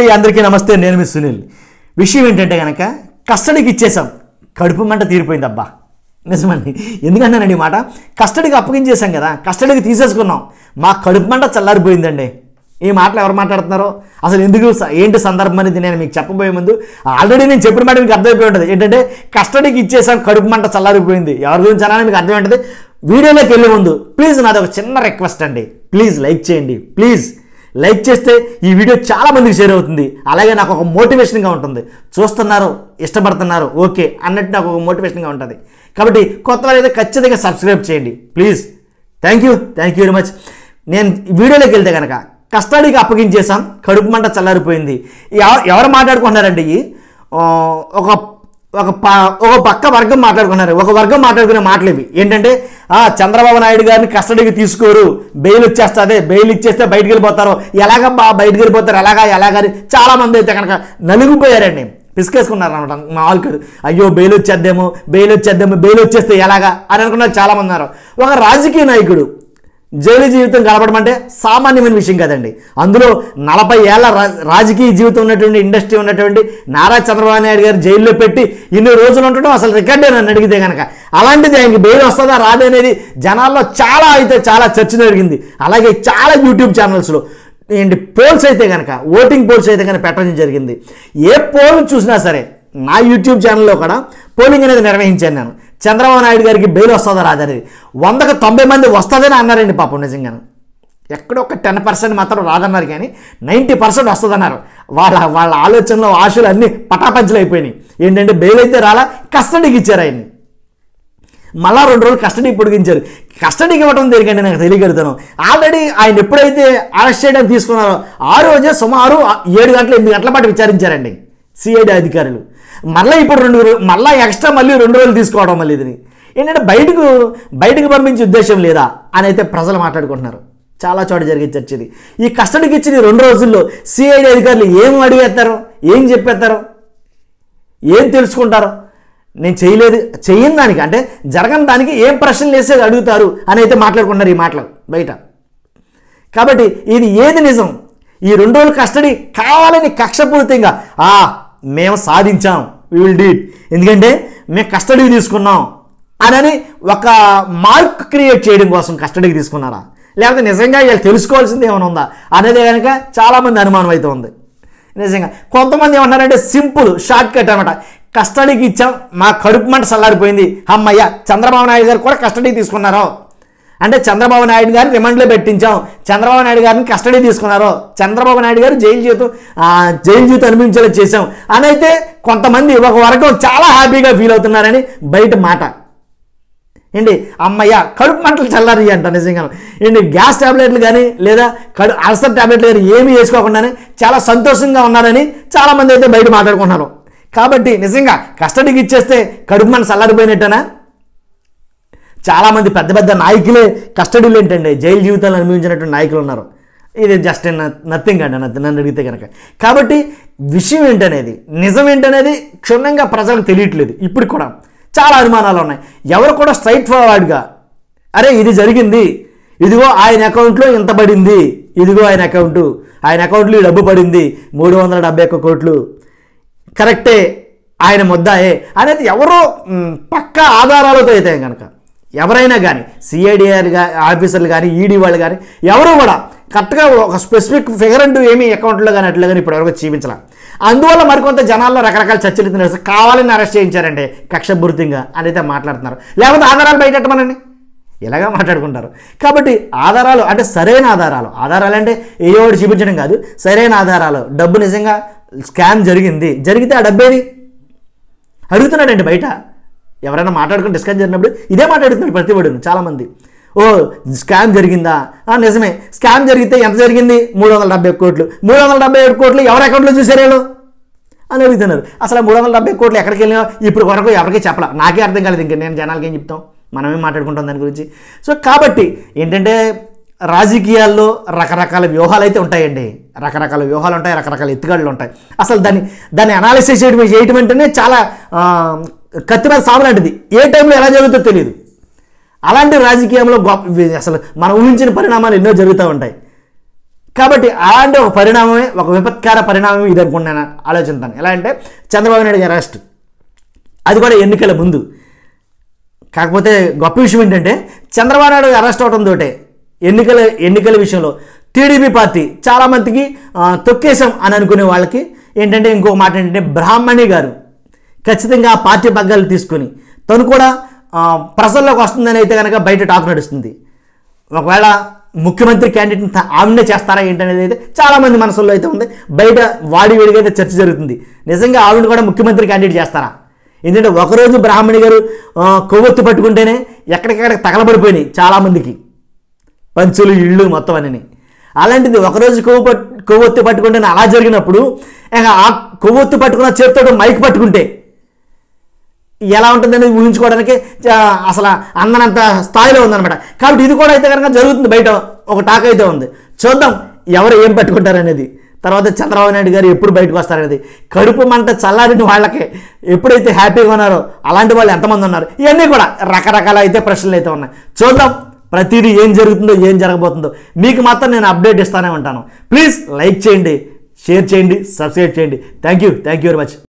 అండి అందరికీ నమస్తే నేను మీ సునీల్ విషయం ఏంటంటే కనుక కస్టడీకి ఇచ్చేసాం కడుపు మంట తీరిపోయింది అబ్బా నిజమండి ఎందుకంటానండి ఈ మాట కస్టడీకి అప్పగించేసాం కదా కస్టడీకి తీసేసుకున్నాం మా కడుపు మంట చల్లారిపోయిందండి ఈ మాటలు ఎవరు మాట్లాడుతున్నారో అసలు ఎందుకు స- ఏంటి సందర్భం అనేది నేను మీకు చెప్పబోయే ముందు ఆల్రెడీ నేను చెప్పిన మాట మీకు అర్థమైపోయి ఉంటుంది ఏంటంటే కస్టడీకి ఇచ్చేసాం కడుపు మంట చల్లారిపోయింది ఎవరి గురించి అన్నా మీకు అర్థం ఉంటుంది వీడియోలోకి వెళ్ళే ముందు ప్లీజ్ నాది ఒక చిన్న రిక్వెస్ట్ అండి ప్లీజ్ లైక్ చేయండి ప్లీజ్ లైక్ చేస్తే ఈ వీడియో చాలా మందికి షేర్ అవుతుంది అలాగే నాకు ఒక మోటివేషన్గా ఉంటుంది చూస్తున్నారు ఇష్టపడుతున్నారు ఓకే అన్నట్టు నాకు ఒక మోటివేషన్గా ఉంటుంది కాబట్టి కొత్త వారైతే ఖచ్చితంగా సబ్స్క్రైబ్ చేయండి please thank you thank you very much నేను ఈ వీడియోలోకి వెళ్తే కనుక కస్టడీకి అప్పగించేసాం కడుపు మంట చల్లారిపోయింది ఎవ- ఎవరు మాట్లాడుకుంటున్నారండి ఈ ఆ, ఒక ఒక ప ఒక పక్క వర్గం మాట్లాడుకున్నారు ఒక వర్గం మాట్లాడుకునే మాటలు ఇవి ఏంటంటే ఆ చంద్రబాబు నాయుడు గారిని కస్టడీకి తీసుకోరు బెయిల్ వచ్చేస్తుంది బెయిల్ ఇచ్చేస్తే బయటికి వెళ్ళిపోతారు ఎలాగబ్బా బయటికి వెళ్ళిపోతారు ఎలాగా ఎలాగని చాలా మంది అయితే కనుక నలిగిపోయారండి పిసికేసుకున్నారు అనమాట మామూలు అయ్యో బెయిల్ వచ్చేద్దేమో బెయిల్ వచ్చేద్దేమో బెయిల్ వచ్చేస్తే ఎలాగా అని అనుకున్నారు చాలా మంది ఉన్నారు ఒక రాజకీయ నాయకుడు జైలు జీవితం గడపడం అంటే సామాన్యమైన విషయం కదండి అందులో నలభై ఏళ్ల రా- రాజకీయ జీవితం ఉన్నటువంటి ఇండస్ట్రీ ఉన్నటువంటి నారా చంద్రబాబు నాయుడు గారు జైల్లో పెట్టి ఇన్ని రోజులు ఉండటం అసలు రికార్డే నన్ను అడిగితే కనుక అలాంటిది ఆయనకి బెయిల్ వస్తుందా రాదే అనేది జనాల్లో చాలా అయితే చాలా చర్చ జరిగింది అలాగే చాలా యూట్యూబ్ ఛానల్స్లో ఏంటి పోల్స్ అయితే కనుక ఓటింగ్ పోల్స్ అయితే కనుక పెట్టడం జరిగింది ఏ పోల్ చూసినా సరే నా యూట్యూబ్ ఛానల్లో కూడా పోలింగ్ అనేది నిర్వహించాను నేను చంద్రబాబు నాయుడు గారికి బెయిల్ వస్తుందా రాదనేది వందకు తొంభై మంది వస్తుందని అన్నారండి పాపం నిజంగాను ఎక్కడో ఒక టెన్ పర్సెంట్ మాత్రం రాదన్నారు కానీ నైంటీ పర్సెంట్ వస్తుందన్నారు వాళ్ళ వాళ్ళ ఆలోచనలో ఆశలు అన్నీ పటాపంచలు అయిపోయినాయి ఏంటంటే బెయిల్ అయితే రాలా కస్టడీకి ఇచ్చారు ఆయన్ని మళ్ళా రెండు రోజులు కస్టడీ పొడిగించారు కస్టడీకి ఇవ్వడం దేనికంటే నాకు తెలియగలుగుతాను ఆల్రెడీ ఆయన ఎప్పుడైతే అరెస్ట్ చేయడానికి తీసుకున్నారో ఆ రోజే సుమారు ఏడు గంటలు ఎనిమిది గంటల పాటు విచారించారండి సిఐడి అధికారులు మళ్ళీ ఇప్పుడు రెండు రో- మళ్ళీ ఎక్స్ట్రా మళ్ళీ రెండు రోజులు తీసుకోవడం మళ్ళీ ఇది ఏంటంటే బయటకు బయటకు పంపించే ఉద్దేశం లేదా అని అయితే ప్రజలు మాట్లాడుకుంటున్నారు చాలా చోట జరిగే చర్చ ఇది ఈ కస్టడీకి ఇచ్చిన ఈ రెండు రోజుల్లో సిఐడి అధికారులు ఏం అడిగేస్తారు ఏం చెప్పేస్తారు ఏం తెలుసుకుంటారు నేను చేయలేదు చేయని దానికి అంటే జరగని దానికి ఏం ప్రశ్నలు వేసేది అడుగుతారు అని అయితే మాట్లాడుకుంటున్నారు ఈ మాటలు బయట కాబట్టి ఇది ఏది నిజం ఈ రెండు రోజులు కస్టడీ కావాలని కక్షపూరితంగా ఆ మేము సాధించాం వి విల్ డీట్ ఎందుకంటే మేము కస్టడీ తీసుకున్నాం అనని ఒక మార్క్ క్రియేట్ చేయడం కోసం కస్టడీకి తీసుకున్నారా లేకపోతే నిజంగా వీళ్ళు తెలుసుకోవాల్సింది ఏమైనా ఉందా అనేది కనుక చాలామంది అనుమానం అయితే ఉంది నిజంగా కొంతమంది ఏమన్నారంటే సింపుల్ షార్ట్ కట్ అనమాట కస్టడీకి ఇచ్చాం మా కడుపు మంట చల్లారిపోయింది అమ్మయ్య చంద్రబాబు నాయుడు గారు కూడా కస్టడీ తీసుకున్నారు అంటే చంద్రబాబు నాయుడు గారిని రిమాండ్లో పెట్టించాం చంద్రబాబు నాయుడు గారిని కస్టడీ తీసుకున్నారు చంద్రబాబు నాయుడు గారు జైలు జీవితం ఆ, జైలు జీవితం అనుభవించేలా చేశాం అని అయితే కొంతమంది ఒక వర్గం చాలా హ్యాపీగా ఫీల్ అవుతున్నారని బయట మాట ఏంటి అమ్మయ్య కడుపు మంటలు చల్లారి అంట నిజంగా ఏంటి గ్యాస్ టాబ్లెట్లు కానీ లేదా కడు అల్సర్ టాబ్లెట్లు కానీ ఏమీ వేసుకోకుండానే చాలా సంతోషంగా ఉన్నారని చాలామంది అయితే బయట మాట్లాడుకుంటున్నారు కాబట్టి నిజంగా కస్టడీకి ఇచ్చేస్తే కడుపు మంట చల్లారిపోయినట్టేనా చాలామంది పెద్ద పెద్ద నాయకులే కస్టడీలు ఏంటండి జైలు జీవితాలు అనుభవించినటువంటి నాయకులు ఉన్నారు ఇది జస్ట్ నథింగ్ అండి నథింగ్ నన్ను అడిగితే కనుక కాబట్టి విషయం ఏంటనేది నిజం ఏంటనేది క్షుణ్ణంగా ప్రజలకు తెలియట్లేదు ఇప్పుడు కూడా చాలా అనుమానాలు ఉన్నాయి ఎవరు కూడా స్ట్రైట్ ఫార్వర్డ్గా అరే ఇది జరిగింది ఇదిగో ఆయన అకౌంట్లో ఇంత పడింది ఇదిగో ఆయన అకౌంటు ఆయన అకౌంట్లో ఈ డబ్బు పడింది మూడు వందల డెబ్బై ఒక్క కోట్లు కరెక్టే ఆయన ముద్దాయే అనేది ఎవరో మ్, పక్కా ఆధారాలతో అయితే కనుక ఎవరైనా కానీ సిఐడిఆర్ ఆఫీసర్లు కానీ ఈడీ వాళ్ళు కానీ ఎవరు కూడా కరెక్ట్గా ఒక స్పెసిఫిక్ ఫిగర్ అంటూ ఏమీ అకౌంట్లో కానీ అట్లా కానీ ఇప్పుడు ఎవరికి చూపించాల అందువల్ల మరికొంత జనాల్లో రకరకాల చర్చలు నడుస్తాయి కావాలని అరెస్ట్ చేయించారంటే కక్షపూరితంగా అని అయితే మాట్లాడుతున్నారు లేకపోతే ఆధారాలు బయటెట్టమనండి ఇలాగా మాట్లాడుకుంటారు కాబట్టి ఆధారాలు అంటే సరైన ఆధారాలు ఆధారాలు అంటే ఏ ఒకటి చూపించడం కాదు సరైన ఆధారాలు డబ్బు నిజంగా స్కామ్ జరిగింది జరిగితే ఆ డబ్బు ఏది అడుగుతున్నాడండి బయట ఎవరైనా మాట్లాడుకుని డిస్కస్ జరిగినప్పుడు ఇదే మాట్లాడుతున్నాడు ప్రతి వాడును చాలామంది ఓ స్కామ్ జరిగిందా ఆ, నిజమే స్కామ్ జరిగితే ఎంత జరిగింది మూడు వందల డెబ్బై ఒక్క కోట్లు మూడు వందల డెబ్బై ఏడు కోట్లు ఎవరి అకౌంట్లో చూసారు వీళ్ళు అని అడుగుతున్నారు అసలు ఆ మూడు వందల డెబ్బై కోట్లు ఎక్కడికి వెళ్ళినా ఇప్పుడు వరకు ఎవరికి చెప్పలా నాకే అర్థం కాలేదు ఇంకా నేను జనాలకి ఏం చెప్తాం మనమే మాట్లాడుకుంటాం దాని గురించి సో కాబట్టి ఏంటంటే రాజకీయాల్లో రకరకాల వ్యూహాలు అయితే ఉంటాయండి రకరకాల వ్యూహాలు ఉంటాయి రకరకాల ఎత్తుగడలు ఉంటాయి అసలు దాన్ని దాన్ని అనాలిసిస్ చేయడం చేయటం అంటేనే చాలా ఆ, కత్తి మీద సాము లాంటిది ఏ టైంలో ఎలా జరుగుతుందో తెలియదు అలాంటి రాజకీయంలో గొప్ప ఇవి అసలు మనం ఊహించిన పరిణామాలు ఎన్నో జరుగుతూ ఉంటాయి కాబట్టి అలాంటి ఒక పరిణామమే ఒక విపత్కార పరిణామం ఇది అనుకుంటున్నాను ఆలోచిస్తాను ఎలా అంటే చంద్రబాబు నాయుడు గారి అరెస్ట్ అది కూడా ఎన్నికల ముందు కాకపోతే గొప్ప విషయం ఏంటంటే చంద్రబాబు నాయుడు అరెస్ట్ అవడంతో ఎన్నికల ఎన్నికల విషయంలో టీడీపీ పార్టీ చాలామందికి ఆ, తొక్కేశాం అని అనుకునే వాళ్ళకి ఏంటంటే ఇంకొక మాట ఏంటంటే బ్రాహ్మణి గారు ఖచ్చితంగా ఆ పార్టీ పగ్గాలు తీసుకొని తను కూడా ఆ, ప్రజల్లోకి వస్తుందని అయితే కనుక బయట టాక్ నడుస్తుంది ఒకవేళ ముఖ్యమంత్రి క్యాండిడేట్ ఆవిడనే చేస్తారా ఏంటనేది అయితే చాలామంది మనసులో అయితే ఉంది బయట వాడి వేడిగా అయితే చర్చ జరుగుతుంది నిజంగా ఆవిడ కూడా ముఖ్యమంత్రి క్యాండిడేట్ చేస్తారా ఎందుకంటే ఒకరోజు బ్రాహ్మణి గారు ఆ, కొవ్వొత్తి పట్టుకుంటేనే ఎక్కడికెక్కడ తగలబడిపోయినాయి చాలామందికి పంచులు ఇళ్ళు మొత్తం అని అలాంటిది ఒకరోజు కొవ్వు పట్టు కొవ్వొత్తి పట్టుకుంటేనే అలా జరిగినప్పుడు ఇక ఆ కొవ్వొత్తి పట్టుకున్న చేతితో మైక్ పట్టుకుంటే ఎలా ఉంటుందని ఊహించుకోవడానికి చా- అసలు అందనంత స్థాయిలో ఉందన్నమాట కాబట్టి ఇది కూడా అయితే కనుక జరుగుతుంది బయట ఒక టాక్ అయితే ఉంది చూద్దాం ఎవరు ఏం పట్టుకుంటారనేది తర్వాత చంద్రబాబు నాయుడు గారు ఎప్పుడు బయటకు వస్తారనేది కడుపు మంట చల్లారిన వాళ్ళకి ఎప్పుడైతే హ్యాపీగా ఉన్నారో అలాంటి వాళ్ళు ఎంతమంది ఉన్నారు ఇవన్నీ కూడా రకరకాల అయితే ప్రశ్నలు అయితే ఉన్నాయి చూద్దాం ప్రతిదీ ఏం జరుగుతుందో ఏం జరగబోతుందో మీకు మాత్రం నేను అప్డేట్ ఇస్తానే ఉంటాను ప్లీజ్ లైక్ చేయండి షేర్ చేయండి సబ్స్క్రైబ్ చేయండి thank you thank you very much